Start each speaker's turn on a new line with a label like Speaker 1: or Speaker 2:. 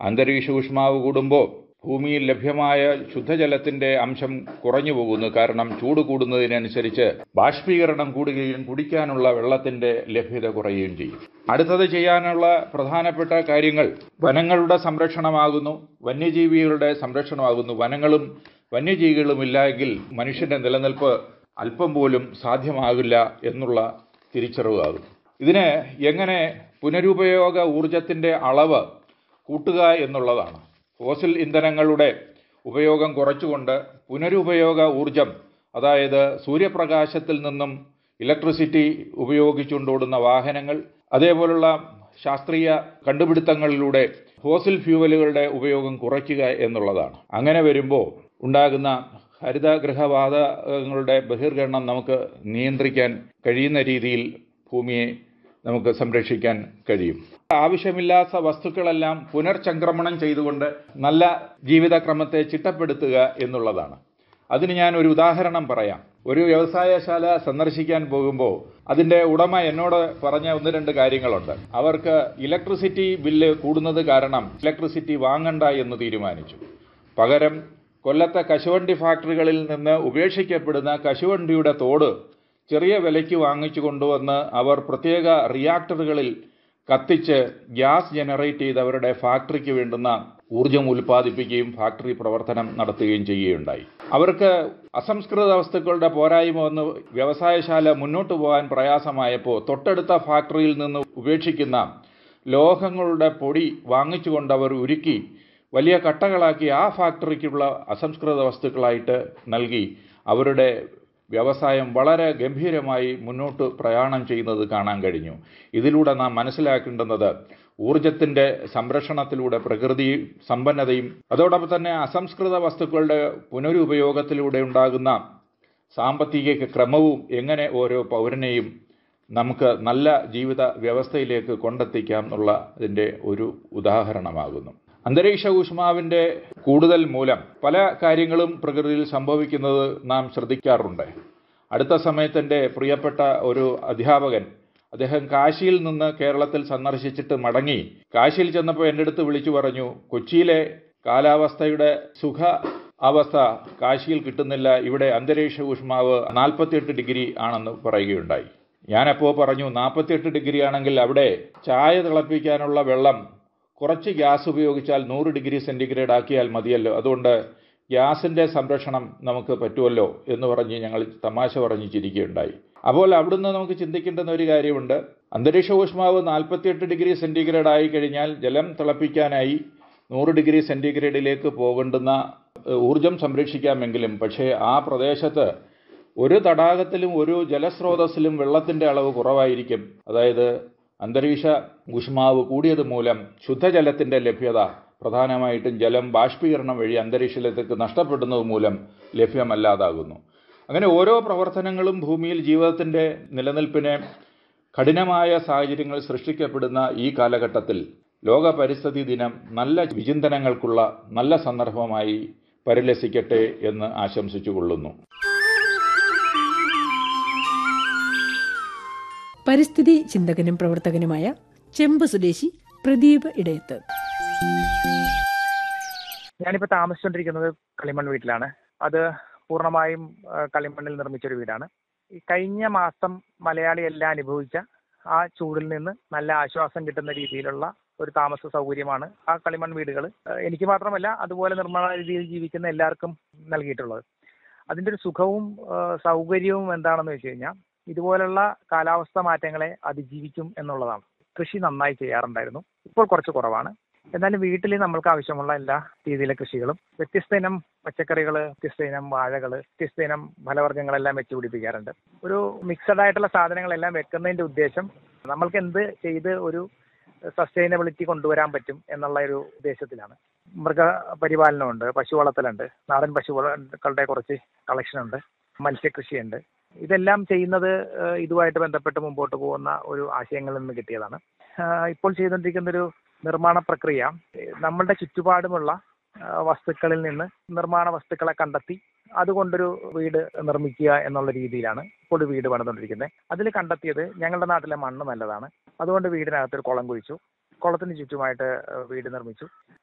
Speaker 1: അന്തരീക്ഷ ഊഷ്മാവ് കൂടുമ്പോൾ ഭൂമിയിൽ ലഭ്യമായ ശുദ്ധജലത്തിന്റെ അംശം കുറഞ്ഞു പോകുന്നു കാരണം ചൂട് കൂടുന്നതിനനുസരിച്ച് ബാഷ്പീകരണം കൂടുകയും കുടിക്കാനുള്ള വെള്ളത്തിന്റെ ലഭ്യത കുറയുകയും ചെയ്യും അടുത്തത് ചെയ്യാനുള്ള പ്രധാനപ്പെട്ട കാര്യങ്ങൾ വനങ്ങളുടെ സംരക്ഷണമാകുന്നു വന്യജീവികളുടെ സംരക്ഷണമാകുന്നു വനങ്ങളും വന്യജീവികളും ഇല്ലെങ്കിൽ മനുഷ്യന്റെ നിലനിൽപ്പ് അല്പം പോലും സാധ്യമാകില്ല എന്നുള്ള തിരിച്ചറിവാകും ഇതിന് എങ്ങനെ പുനരുപയോഗ ഊർജത്തിന്റെ അളവ് കൂട്ടുക എന്നുള്ളതാണ് ഫോസിൽ ഇന്ധനങ്ങളുടെ ഉപയോഗം കുറച്ചുകൊണ്ട് പുനരുപയോഗ ഊർജം അതായത് സൂര്യപ്രകാശത്തിൽ നിന്നും ഇലക്ട്രിസിറ്റി ഉപയോഗിച്ചുകൊണ്ടോടുന്ന വാഹനങ്ങൾ അതേപോലുള്ള ശാസ്ത്രീയ കണ്ടുപിടുത്തങ്ങളിലൂടെ ഫോസിൽ ഫ്യൂവലുകളുടെ ഉപയോഗം കുറയ്ക്കുക എന്നുള്ളതാണ് അങ്ങനെ വരുമ്പോൾ ഉണ്ടാകുന്ന ഹരിതഗൃഹവാതകങ്ങളുടെ ബഹിർഗമനം നമുക്ക് നിയന്ത്രിക്കാൻ കഴിയുന്ന രീതിയിൽ ഭൂമിയെ നമുക്ക് സംരക്ഷിക്കാൻ കഴിയും ആവശ്യമില്ലാത്ത വസ്തുക്കളെല്ലാം പുനർചംക്രമണം ചെയ്തുകൊണ്ട് നല്ല ജീവിതക്രമത്തെ ചിട്ടപ്പെടുത്തുക എന്നുള്ളതാണ് അതിന് ഞാൻ ഒരു ഉദാഹരണം പറയാം ഒരു വ്യവസായശാല സന്ദർശിക്കാൻ പോകുമ്പോൾ അതിന്റെ ഉടമ എന്നോട് പറഞ്ഞ ഒന്ന് രണ്ട് കാര്യങ്ങളുണ്ട് അവർക്ക് ഇലക്ട്രിസിറ്റി ബില്ല് കൂടുന്നത് കാരണം ഇലക്ട്രിസിറ്റി വാങ്ങണ്ട എന്ന് തീരുമാനിച്ചു പകരം കൊല്ലത്തെ കശുവണ്ടി ഫാക്ടറികളിൽ നിന്ന് ഉപേക്ഷിക്കപ്പെടുന്ന കശുവണ്ടിയുടെ തോട് ചെറിയ വിലയ്ക്ക് വാങ്ങിച്ചു കൊണ്ടുവന്ന് അവർ പ്രത്യേക റിയാക്ടറുകളിൽ കത്തിച്ച് ഗ്യാസ് ജനറേറ്റ് ചെയ്ത് അവരുടെ ഫാക്ടറിക്ക് വേണ്ടുന്ന ഊർജം ഉൽപ്പാദിപ്പിക്കുകയും ഫാക്ടറി പ്രവർത്തനം നടത്തുകയും ചെയ്യുകയുണ്ടായി അവർക്ക് അസംസ്കൃത വസ്തുക്കളുടെ പോരായ്മ വന്ന് വ്യവസായശാല മുന്നോട്ട് പോകാൻ പ്രയാസമായപ്പോൾ തൊട്ടടുത്ത ഫാക്ടറിയിൽ നിന്ന് ഉപേക്ഷിക്കുന്ന ലോഹങ്ങളുടെ പൊടി വാങ്ങിച്ചുകൊണ്ട് അവർ ഉരുക്കി വലിയ കട്ടകളാക്കി ആ ഫാക്ടറിക്കുള്ള അസംസ്കൃത വസ്തുക്കളായിട്ട് നൽകി അവരുടെ വ്യവസായം വളരെ ഗംഭീരമായി മുന്നോട്ട് പ്രയാണം ചെയ്യുന്നത് കാണാൻ കഴിഞ്ഞു ഇതിലൂടെ നാം മനസ്സിലാക്കേണ്ടുന്നത് ഊർജത്തിൻ്റെ സംരക്ഷണത്തിലൂടെ പ്രകൃതി സമ്പന്നതയും അതോടൊപ്പം തന്നെ അസംസ്കൃത വസ്തുക്കളുടെ പുനരുപയോഗത്തിലൂടെ ഉണ്ടാകുന്ന സാമ്പത്തിക ക്രമവും എങ്ങനെ ഓരോ പൗരനെയും നമുക്ക് നല്ല ജീവിത വ്യവസ്ഥയിലേക്ക് കൊണ്ടെത്തിക്കാം എന്നുള്ള അതിൻ്റെ ഒരു ഉദാഹരണമാകുന്നു അന്തരീക്ഷ ഊഷ്മാവിൻ്റെ കൂടുതൽ മൂലം പല കാര്യങ്ങളും പ്രകൃതിയിൽ സംഭവിക്കുന്നത് നാം ശ്രദ്ധിക്കാറുണ്ട് അടുത്ത സമയത്ത് എൻ്റെ പ്രിയപ്പെട്ട ഒരു അധ്യാപകൻ അദ്ദേഹം കാശിയിൽ നിന്ന് കേരളത്തിൽ സന്ദർശിച്ചിട്ട് മടങ്ങി കാശിയിൽ ചെന്നപ്പോൾ എൻ്റെ അടുത്ത് വിളിച്ചു പറഞ്ഞു കൊച്ചിയിലെ കാലാവസ്ഥയുടെ സുഖ അവസ്ഥ കാശിയിൽ കിട്ടുന്നില്ല ഇവിടെ അന്തരീക്ഷ ഊഷ്മാവ് നാൽപ്പത്തിയെട്ട് ഡിഗ്രി ആണെന്ന് പറയുകയുണ്ടായി ഞാനപ്പോൾ പറഞ്ഞു നാൽപ്പത്തിയെട്ട് ഡിഗ്രി ആണെങ്കിൽ അവിടെ ചായ തിളപ്പിക്കാനുള്ള വെള്ളം കുറച്ച് ഗ്യാസ് ഉപയോഗിച്ചാൽ നൂറ് ഡിഗ്രി സെൻറ്റിഗ്രേഡ് ആക്കിയാൽ മതിയല്ലോ അതുകൊണ്ട് ഗ്യാസിൻ്റെ സംരക്ഷണം നമുക്ക് പറ്റുമല്ലോ എന്ന് പറഞ്ഞ് ഞങ്ങൾ തമാശ പറഞ്ഞ് ചിരിക്കുകയുണ്ടായി അപ്പോൾ അവിടുന്ന് നമുക്ക് ചിന്തിക്കേണ്ടുന്ന ഒരു കാര്യമുണ്ട് അന്തരീക്ഷ ഊഷ്മാവ് നാൽപ്പത്തിയെട്ട് ഡിഗ്രി സെൻറ്റിഗ്രേഡ് ആയി കഴിഞ്ഞാൽ ജലം തിളപ്പിക്കാനായി നൂറ് ഡിഗ്രി സെൻറ്റിഗ്രേഡിലേക്ക് പോകേണ്ടുന്ന ഊർജം സംരക്ഷിക്കാമെങ്കിലും പക്ഷേ ആ പ്രദേശത്ത് ഒരു തടാകത്തിലും ഒരു ജലസ്രോതസ്സിലും വെള്ളത്തിൻ്റെ അളവ് കുറവായിരിക്കും അതായത് അന്തരീക്ഷ ഊഷ്മാവ് കൂടിയത് മൂലം ശുദ്ധജലത്തിൻ്റെ ലഭ്യത പ്രധാനമായിട്ടും ജലം ബാഷ്പീകരണം വഴി അന്തരീക്ഷത്തിലേക്ക് നഷ്ടപ്പെടുന്നത് മൂലം ലഭ്യമല്ലാതാകുന്നു അങ്ങനെ ഓരോ പ്രവർത്തനങ്ങളും ഭൂമിയിൽ ജീവിതത്തിൻ്റെ നിലനിൽപ്പിനെ കഠിനമായ സാഹചര്യങ്ങൾ സൃഷ്ടിക്കപ്പെടുന്ന ഈ കാലഘട്ടത്തിൽ ലോക പരിസ്ഥിതി ദിനം നല്ല വിചിന്തനങ്ങൾക്കുള്ള നല്ല സന്ദർഭമായി പരിലസിക്കട്ടെ എന്ന് ആശംസിച്ചുകൊള്ളുന്നു
Speaker 2: പരിസ്ഥിതി ചിന്തകനും പ്രവർത്തകനുമായ ചെമ്പ് സ്വദേശി പ്രദീപ് ഇടയത്ത്
Speaker 3: ഞാനിപ്പോൾ താമസിച്ചുകൊണ്ടിരിക്കുന്നത് കളിമൺ വീട്ടിലാണ് അത് പൂർണ്ണമായും ആ, കളിമണ്ണിൽ നിർമ്മിച്ചൊരു വീടാണ് ഈ കഴിഞ്ഞ മാസം മലയാളി എല്ലാം അനുഭവിച്ച ആ ചൂടിൽ നിന്ന് നല്ല ആശ്വാസം കിട്ടുന്ന രീതിയിലുള്ള ഒരു താമസ സൗകര്യമാണ് ആ കളിമൺ വീടുകൾ എനിക്ക് മാത്രമല്ല അതുപോലെ നിർമ്മാണ രീതിയിൽ ജീവിക്കുന്ന എല്ലാവർക്കും നൽകിയിട്ടുള്ളത് അതിൻ്റെ ഒരു സുഖവും ആ, സൗകര്യവും എന്താണെന്ന് വെച്ച് കഴിഞ്ഞാൽ ഇതുപോലുള്ള കാലാവസ്ഥ മാറ്റങ്ങളെ അതിജീവിക്കും എന്നുള്ളതാണ് കൃഷി നന്നായി ചെയ്യാറുണ്ടായിരുന്നു ഇപ്പോൾ കുറച്ച് കുറവാണ് എന്നാലും വീട്ടിൽ നമ്മൾക്ക് ആവശ്യമുള്ള എല്ലാ രീതിയിലെ കൃഷികളും വ്യത്യസ്ത ഇനം പച്ചക്കറികൾ വ്യത്യസ്ത ഇനം വാഴകൾ വ്യത്യസ്ത ഇനം ഫലവർഗ്ഗങ്ങളെല്ലാം വെച്ച് പിടിപ്പിക്കാറുണ്ട് ഒരു മിക്സഡ് ആയിട്ടുള്ള സാധനങ്ങളെല്ലാം വെക്കുന്നതിന്റെ ഉദ്ദേശം നമ്മൾക്ക് എന്ത് ചെയ്ത് ഒരു സസ്റ്റൈനബിലിറ്റി കൊണ്ടുവരാൻ പറ്റും എന്നുള്ള ഒരു ഉദ്ദേശത്തിലാണ് മൃഗപരിപാലനമുണ്ട് പശു വളർത്തലുണ്ട് നാടൻ പശുക്കളുടെ കുറച്ച് കളക്ഷൻ ഉണ്ട് മത്സ്യകൃഷിയുണ്ട് ഇതെല്ലാം ചെയ്യുന്നത് ഏഹ്, ഇതുമായിട്ട് ബന്ധപ്പെട്ട് മുമ്പോട്ട് പോകുന്ന ഒരു ആശയങ്ങളിൽ നിന്ന് കിട്ടിയതാണ് ആഹ്, ഇപ്പോൾ ചെയ്തുകൊണ്ടിരിക്കുന്ന ഒരു നിർമ്മാണ പ്രക്രിയ ഏഹ്, നമ്മളുടെ ചുറ്റുപാടുമുള്ള ആഹ്, വസ്തുക്കളിൽ നിന്ന് നിർമ്മാണ വസ്തുക്കളെ കണ്ടെത്തി അതുകൊണ്ടൊരു വീട് നിർമ്മിക്കുക എന്നുള്ള രീതിയിലാണ് ഇപ്പോൾ ഒരു വീട് പണിതുകൊണ്ടിരിക്കുന്നത് അതിൽ കണ്ടെത്തിയത് ഞങ്ങളുടെ നാട്ടിലെ മണ്ണ് നല്ലതാണ് അതുകൊണ്ട് വീടിനകത്തൊരു കുളം കുഴിച്ചു കുളത്തിന് ചുറ്റുമായിട്ട് ഏഹ്, വീട് നിർമ്മിച്ചു